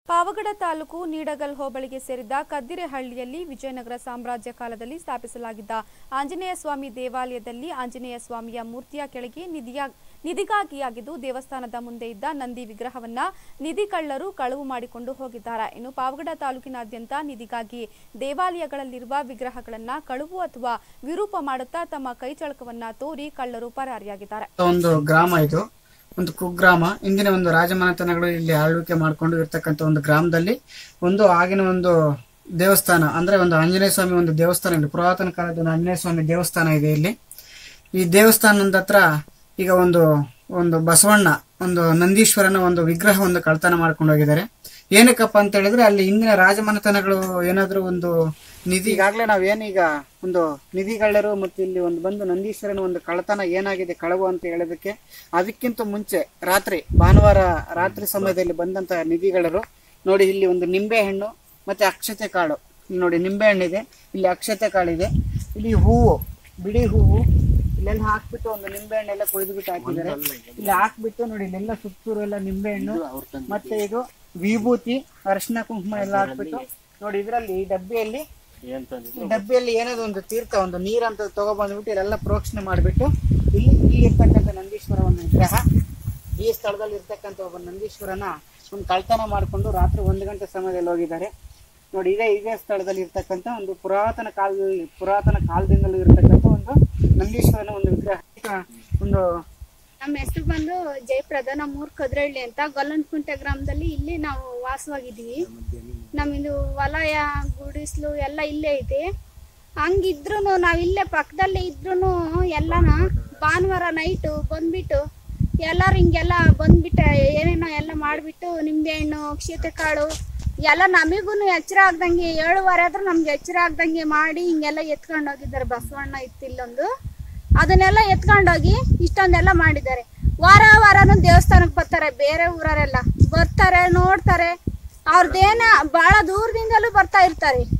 ಪಾವಗಡ ತಾಲೂಕು ನೀಡಗಲ್ ಹೋಬಳಿಗೆ ಸೇರಿದ ಕದ್ದಿರೆಹಳ್ಳಿಯಲ್ಲಿ ವಿಜಯನಗರ ಸಾಮ್ರಾಜ್ಯ ಕಾಲದಲ್ಲಿ ಸ್ಥಾಪಿಸಲಾಗಿದ್ದ ಆಂಜನೇಯ ಸ್ವಾಮಿ ದೇವಾಲಯದಲ್ಲಿ ಆಂಜನೇಯ ಸ್ವಾಮಿಯ ಮೂರ್ತಿಯ ಕೆಳಗೆ ನಿಧಿಯ ನಿಧಿಗಾಗಿಯಾಗಿದ್ದು ದೇವಸ್ಥಾನದ ಮುಂದೆ ಇದ್ದ ನಂದಿ ವಿಗ್ರಹವನ್ನ ನಿಧಿ ಕಳ್ಳರು ಕಳವು ಮಾಡಿಕೊಂಡು ಹೋಗಿದ್ದಾರೆ ಇನ್ನು ಪಾವಗಡ ತಾಲೂಕಿನಾದ್ಯಂತ ನಿಧಿಗಾಗಿ ದೇವಾಲಯಗಳಲ್ಲಿರುವ ವಿಗ್ರಹಗಳನ್ನ ಕಳುವು ಅಥವಾ ವಿರೂಪ ಮಾಡುತ್ತಾ ತಮ್ಮ ಕೈಚಳಕವನ್ನ ತೋರಿ ಕಳ್ಳರು ಪರಾರಿಯಾಗಿದ್ದಾರೆ ಒಂದು ಗ್ರಾಮ ಇದು ಒಂದು ಕುಗ್ರಾಮ ಇಂದಿನ ಒಂದು ರಾಜಮನೆತನಗಳು ಇಲ್ಲಿ ಆಳ್ವಿಕೆ ಮಾಡಿಕೊಂಡು ಇರ್ತಕ್ಕಂಥ ಒಂದು ಗ್ರಾಮದಲ್ಲಿ ಒಂದು ಆಗಿನ ಒಂದು ದೇವಸ್ಥಾನ ಅಂದ್ರೆ ಒಂದು ಆಂಜನೇಯ ಸ್ವಾಮಿ ಒಂದು ದೇವಸ್ಥಾನ ಇಲ್ಲಿ ಪುರಾತನ ಕಾಲದ ಒಂದು ಆಂಜನೇಯ ಸ್ವಾಮಿ ದೇವಸ್ಥಾನ ಇದೆ ಇಲ್ಲಿ ಈ ದೇವಸ್ಥಾನದ ಹತ್ರ ಈಗ ಒಂದು ಒಂದು ಬಸವಣ್ಣ ಒಂದು ನಂದೀಶ್ವರನ ಒಂದು ವಿಗ್ರಹ ಒಂದು ಕಳ್ತನ ಮಾಡ್ಕೊಂಡು ಹೋಗಿದ್ದಾರೆ ಏನಕ್ಕಪ್ಪ ಅಂತ ಹೇಳಿದ್ರೆ ಅಲ್ಲಿ ಇಂದಿನ ರಾಜಮನೆತನಗಳು ಏನಾದ್ರೂ ಒಂದು ನಿಧಿ ಈಗಾಗಲೇ ನಾವೇನೀಗ ಒಂದು ನಿಧಿಗಳ್ಳರು ಮತ್ತು ಇಲ್ಲಿ ಒಂದು ಬಂದು ನಂದೀಶ್ವರನ ಒಂದು ಕಳ್ಳತನ ಏನಾಗಿದೆ ಕಳವು ಅಂತ ಹೇಳೋದಕ್ಕೆ ಅದಕ್ಕಿಂತ ಮುಂಚೆ ರಾತ್ರಿ ಭಾನುವಾರ ರಾತ್ರಿ ಸಮಯದಲ್ಲಿ ಬಂದಂತ ನಿಧಿಗಳರು ನೋಡಿ ಇಲ್ಲಿ ಒಂದು ನಿಂಬೆ ಹಣ್ಣು ಮತ್ತೆ ಅಕ್ಷತೆ ಕಾಳು ಇಲ್ಲಿ ನೋಡಿ ನಿಂಬೆ ಹಣ್ಣಿದೆ ಇಲ್ಲಿ ಅಕ್ಷತೆ ಕಾಳಿದೆ ಇಲ್ಲಿ ಹೂವು ಬಿಳಿ ಹೂವು ಇಲ್ಲೆಲ್ಲ ಹಾಕ್ಬಿಟ್ಟು ಒಂದು ನಿಂಬೆ ಹಣ್ಣೆಲ್ಲ ಕೊಯ್ದು ಬಿಟ್ಟು ಹಾಕಿದ್ದಾರೆ ಇಲ್ಲಿ ಹಾಕ್ಬಿಟ್ಟು ನೋಡಿ ಇಲ್ಲೆಲ್ಲ ಸುತ್ತೂರು ಎಲ್ಲ ನಿಂಬೆ ಹಣ್ಣು ಮತ್ತೆ ಇದು ವಿಭೂತಿ ಅರಿಶಿನ ಕುಂಕುಮ ಎಲ್ಲ ಹಾಕ್ಬಿಟ್ಟು ನೋಡಿ ಇದರಲ್ಲಿ ಈ ಡಬ್ಬಿಯಲ್ಲಿ ಈ ಡಬ್ಬಿಯಲ್ಲಿ ಏನಾದ್ರು ಒಂದು ತೀರ್ಥ ಒಂದು ನೀರಂತ ತಗೊಬಂದ್ಬಿಟ್ಟು ಇಲ್ಲೆಲ್ಲ ಪ್ರೋಕ್ಷಣೆ ಮಾಡಿಬಿಟ್ಟು ಇಲ್ಲಿ ಇಲ್ಲಿ ಇರ್ತಕ್ಕಂಥ ನಂದೀಶ್ವರ ಒಂದು ವಿಗ್ರಹ ಈ ಸ್ಥಳದಲ್ಲಿ ಇರ್ತಕ್ಕಂಥ ಒಬ್ಬ ನಂದೀಶ್ವರನ ಒಂದು ಕಳ್ತನ ಮಾಡಿಕೊಂಡು ರಾತ್ರಿ ಒಂದು ಗಂಟೆ ಸಮಯದಲ್ಲಿ ಹೋಗಿದ್ದಾರೆ ನೋಡಿ ಇದೇ ಇದೇ ಸ್ಥಳದಲ್ಲಿ ಇರ್ತಕ್ಕಂಥ ಒಂದು ಪುರಾತನ ಕಾಲದಲ್ಲಿ ಪುರಾತನ ಕಾಲದಿಂದಲೂ ಇರ್ತಕ್ಕಂಥ ಒಂದು ನಂದೀಶ್ವರನ ಒಂದು ವಿಗ್ರಹ ಒಂದು ನಮ್ಮ ಹೆಸರು ಬಂದು ಜಯಪ್ರದ ನಮ್ಮ ಊರ್ ಕದ್ರಳ್ಳಿ ಅಂತ ಗೊಲ್ಲನ್ಕುಂಟೆ ಗ್ರಾಮದಲ್ಲಿ ಇಲ್ಲಿ ನಾವು ವಾಸವಾಗಿದ್ದೀವಿ ನಮ್ದು ವಲಯ ಗುಡಿಸ್ಲು ಎಲ್ಲ ಇಲ್ಲೇ ಐತಿ ಹಂಗಿದ್ರು ನಾವ್ ಇಲ್ಲೇ ಪಕ್ಕದಲ್ಲೇ ಇದ್ರು ಎಲ್ಲನ ಭಾನುವಾರ ನೈಟು ಬಂದ್ಬಿಟ್ಟು ಎಲ್ಲಾರು ಹಿಂಗೆಲ್ಲ ಬಂದ್ಬಿಟ್ಟು ಏನೇನೋ ಎಲ್ಲ ಮಾಡ್ಬಿಟ್ಟು ನಿಂಬೆಹಣ್ಣು ಅಕ್ಷತೆ ಕಾಳು ಎಲ್ಲ ನಮಿಗೂ ಎಚ್ಚರ ಆಗ್ದಂಗೆ ಏಳುವರೆ ಆದ್ರೂ ನಮ್ಗೆ ಎಚ್ಚರ ಆಗ್ದಂಗೆ ಮಾಡಿ ಹಿಂಗೆಲ್ಲ ಎತ್ಕೊಂಡು ಹೋಗಿದ್ದಾರೆ ಬಸವಣ್ಣ ಇತ್ತು ಇಲ್ಲೊಂದು ಅದನ್ನೆಲ್ಲ ಎತ್ಕೊಂಡೋಗಿ ಇಷ್ಟೊಂದೆಲ್ಲ ಮಾಡಿದ್ದಾರೆ ವಾರ ವಾರನು ದೇವಸ್ಥಾನಕ್ಕೆ ಬರ್ತಾರೆ ಬೇರೆ ಊರರೆಲ್ಲ ಬರ್ತಾರೆ ನೋಡ್ತಾರೆ ಅವ್ರದ್ದೇನ ಬಹಳ ದೂರದಿಂದಲೂ ಬರ್ತಾ ಇರ್ತಾರೆ